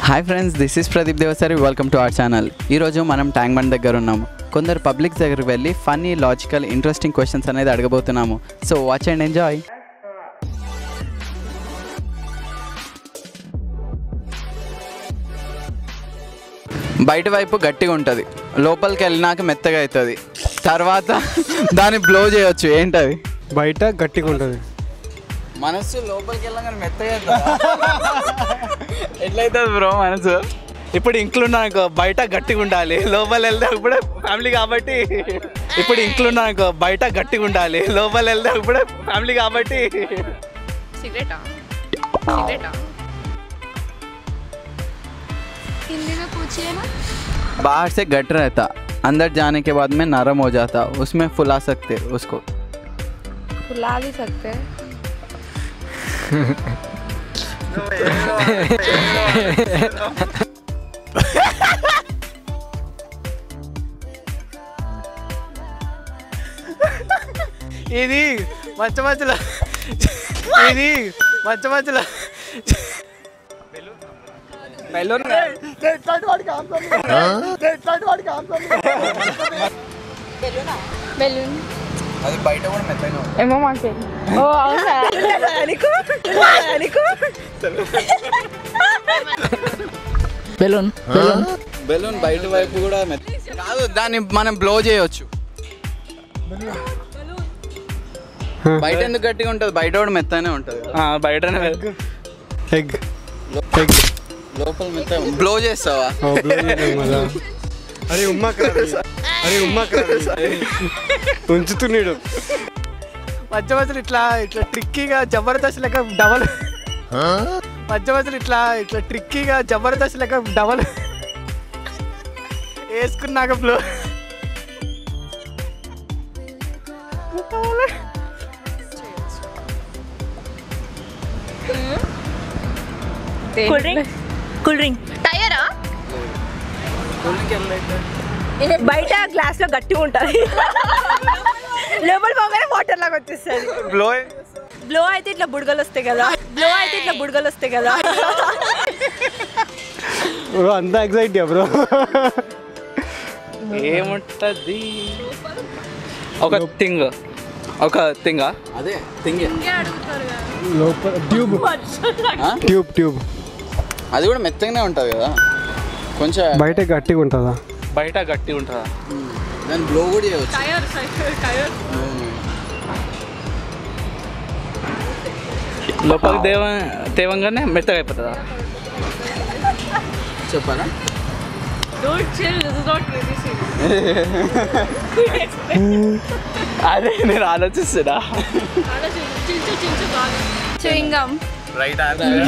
Hi friends this is Pradeep Devasari welcome to our channel ఈరోజు మనం tank bund దగ్గర ఉన్నాము కొందరు పబ్లిక్ దగ్గరికి వెళ్ళి ఫన్నీ లాజికల్ ఇంట్రెస్టింగ్ క్వశ్చన్స్ అనేది అడగబోతున్నాము సో వాచ్ అండ్ ఎంజాయ్ బయట వైపు గట్టిగా ఉంటుంది లోపలికి వెళ్ళినాక మెత్తగా అవుతుంది తర్వాత దాన్ని బ్లో చేయొచ్చు ఏంటది బయట గట్టిగా ఉంటుంది మనసు లోపలికి వెళ్ళగానే మెత్తగా ఎట్లయితుంది బ్రో మనసు ఇప్పుడు ఇంట్లో నాకు బయట గట్టిగా ఉండాలి లోపల వెళ్తే ఫ్యామిలీ కాబట్టి ఇప్పుడు ఇంట్లో నాకు బయట గట్టిగా ఉండాలి లోపల వెళ్తే ఫ్యామిలీ కాబట్టి सिगरेट सिगरेट हिंदी में पूछिए ना बाहर से गट रहता अंदर जाने के बाद में नरम हो जाता उसमें फुला सकते उसको फुला भी सकते हैं ఇది మధ్య మధ్యలో ఇది మధ్య మధ్యలో బెలూన్ అది బయట కూడా మెత్తగా ఏమో మాకు ఓ అవునా బెలూన్ బెలూన్ బయట వైపు కూడా మెత్త కాదు దాన్ని మనం బ్లో చేయొచ్చు బయట ఎందుకు గట్టిగా ఉంటుంది బయట కూడా మెత్తనే ఉంటుంది కదా. బయటనే ఎగ్ ఎగ్ లోపల మెత్త బ్లో చేస్తావా అరే ఉమ్మక్ అరే ఉమ్మక్ ఉంచుతున్నాడు మధ్య మధ్యలో ఇట్లా ఇట్లా ట్రిక్కీగా జబర్దస్త్ లెక్క డబల్ మధ్య మధ్యలో ఇట్లా ఇట్లా ట్రిక్కీగా జబర్దస్త్ లెక్క డబల్ వేసుకున్నాక బ్లో కూల్ డ్రింక్ కూల్ డ్రింక్ టైరా బయట గ్లాస్ లో గట్టిగా ఉంటుంది లోపల పోగానే వాటర్ లాగా వచ్చేస్తుంది బ్లో బ్లో అయితే ఇట్లా బుడగలు వస్తాయి కదా బ్లో అయితే ఇట్లా బుడగలు వస్తాయి కదా బ్రో అంత ఎగ్జైట్ బ్రో ఏముంటది ఒక థింగ్ ఒక థింగా అదే థింగ్ లోపల ట్యూబ్ ట్యూబ్ ట్యూబ్ అది కూడా మెత్తగానే ఉంటుంది కదా కొంచెం బయట గట్టిగా ఉంటుందా బయట గట్టి ఉంటుందా ఉమ్, దాన్ని బ్లో కూడా చేయవచ్చు అవును. లోపలికి దేవ తేవంగానే మెత్తగా అయిపోతుందా చెప్పాలా అదే నేను ఆలోచిస్తున్నా చింగం రైట్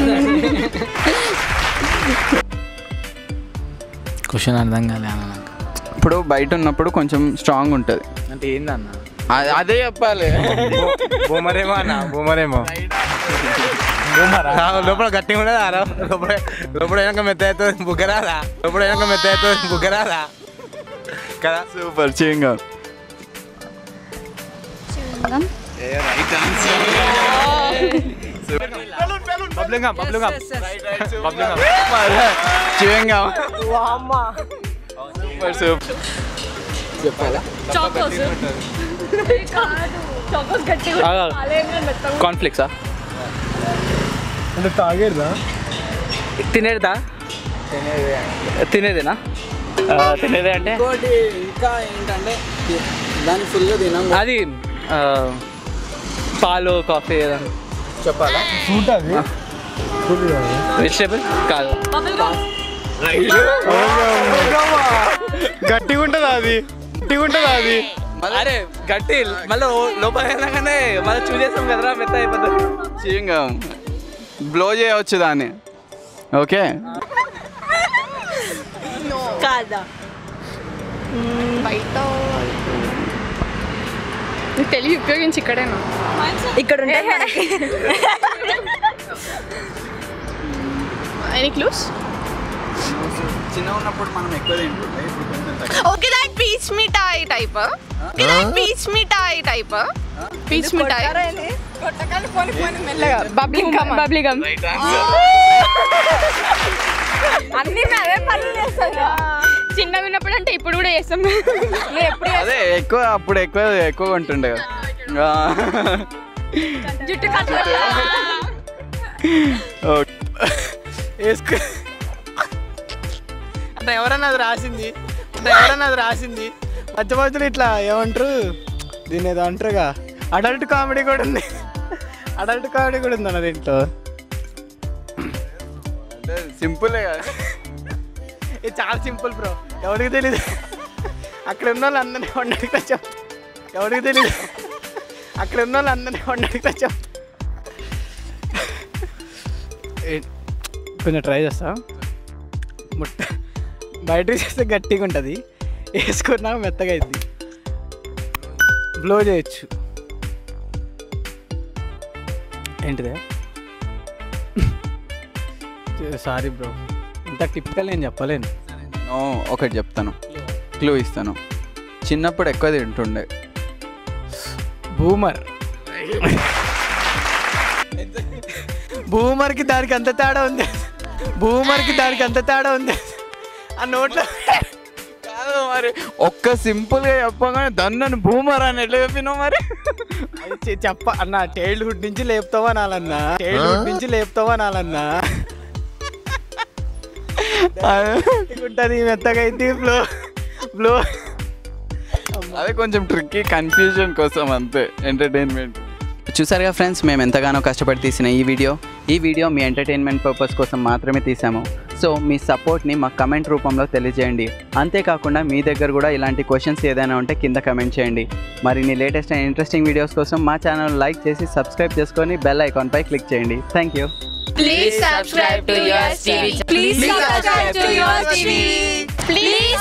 క్వశ్చన్ అర్థం కాలే అన్న నాకు ఇప్పుడు బయట ఉన్నప్పుడు కొంచెం స్ట్రాంగ్ ఉంటుంది అంటే ఏందన్న అ- అదే చెప్పాలి బొమ్మరేమో అన్న బొమ్మరేమో బొమ్మరా లోపల గట్టిగా ఉండదా రా? లోపల లోపల వెనక మెత్త అవుతుంది బుగ్గరాదా లోపల వెనక మెత్త అవుతుంది బుగ్గరాదా కదా సూపర్ చేయంగా చింగం బబ్లింగ్ బబ్లింగ్ చేయంగా సూపర్ సూపర్ చెప్పాలా చాకోస్ చాకోస్ గట్టిగా కాన్ఫ్లిక్ట్సా అంటే తాగేదా తినేదా తినేదేనా ఆ, తినేదే అంటే ఇంకోటి ఇంకా ఏంటంటే దాన్ని ఫుల్గా తినాం అది ఆ, పాలు కాఫీ ఏదైనా చెప్పాలా ఫ్రూట్ అది ఫ్రూట్ కాదు వెజిటేబుల్ కాదు గట్టిగా ఉంటుందా అది గట్టిగా ఉంటుందా అది అరే గట్టి మళ్ళీ లోపల వెళ్ళగానే మళ్ళీ చూసేస్తాం కదరా మెత్త అయిపోతుంది చేయంగా బ్లో చేయవచ్చు దాన్ని ఓకే కాదా బయట నీకు తెలివి ఉపయోగించి ఇక్కడేనా ఇక్కడ ఉంటుంది మనకి. ఎనీ క్లూస్ చిన్న ఉన్నప్పుడు మనం ఎక్కువ తింటుండే ఇప్పుడు కొంచెం తక్కువ. ఓకే దట్ పీచ్ మిఠాయి టైప్ ఓకే దట్ పీచ్ మిఠాయి టైప్ పీచ్ మిఠాయి బబ్లింగ్ గమ్ బబ్లింగ్ గమ్ అన్ని అదే పనులు చేస్తాను చిన్నగా ఉన్నప్పుడు అంటే ఇప్పుడు కూడా చేస్తాం నువ్వు ఎప్పుడు అదే ఎక్కువ అప్పుడు ఎక్కువ ఎక్కువ ఉంటుండే కదా. ఆ. జుట్టు కట్ట ఓకే. వేసుకో అంటే ఎవరన్నా అది రాసింది అంటే ఎవరన్నా అది రాసింది మధ్య మధ్యలో ఇట్లా ఏమంటారు దీని ఏదో అంటారుగా అడల్ట్ కామెడీ కూడా ఉంది అడల్ట్ కామెడీ కూడా ఉంది అన్న దీంట్లో అంటే సింపులే కదా ఇది చాలా సింపుల్ బ్రో ఎవరికి తెలీదు అక్కడ ఉన్న వాళ్ళు అందరినీ వండడికి వచ్చాం ఎవరికి తెలీదు అక్కడ ఉన్న వాళ్ళు అందరినీ వండడికి వచ్చాం కొంచెం ట్రై చేస్తా ముట్ట బయటకు చేస్తే గట్టిగా ఉంటుంది వేసుకున్నా మెత్తగా అయింది బ్లో చేయొచ్చు ఏంటిదే సారీ బ్రో ఇంత టిపికల్ నేను చెప్పలేను నేను ఒకటి చెప్తాను క్లూ ఇస్తాను చిన్నప్పుడు ఎక్కువ తింటుండే బూమర్ బూమర్కి దానికి అంత తేడా ఉంది బూమర్కి దానికి అంత తేడా ఉంది ఆ నోట్లో కాదు మరి ఒక్క సింపుల్గా చెప్పగానే దన్నను భూమర్ అని ఎట్లా చెప్పినావు మరి అది చె- చెప్ప అన్న చైల్డ్హుడ్ నుంచి లేపుతావా నాలన్నా చైల్డ్హుడ్ నుంచి లేపుతావా నాలన్నా ఉంటుంది మెత్తగా అయింది ఫ్లో ఫ్లో అదే కొంచెం ట్రిక్కీ కన్ఫ్యూజన్ కోసం అంతే ఎంటర్టైన్మెంట్ చూసారుగా ఫ్రెండ్స్ మేము ఎంతగానో కష్టపడి తీసిన ఈ వీడియో ఈ వీడియో మీ ఎంటర్టైన్మెంట్ పర్పస్ కోసం మాత్రమే తీసాము సో మీ సపోర్ట్ని మా కమెంట్ రూపంలో తెలియజేయండి అంతేకాకుండా మీ దగ్గర కూడా ఇలాంటి క్వశ్చన్స్ ఏదైనా ఉంటే కింద కమెంట్ చేయండి మరిన్ని లేటెస్ట్ అండ్ ఇంట్రెస్టింగ్ వీడియోస్ కోసం మా ఛానల్ లైక్ చేసి సబ్స్క్రైబ్ చేసుకొని బెల్ ఐకాన్పై క్లిక్ చేయండి thank you please subscribe to your TV please subscribe to your TV please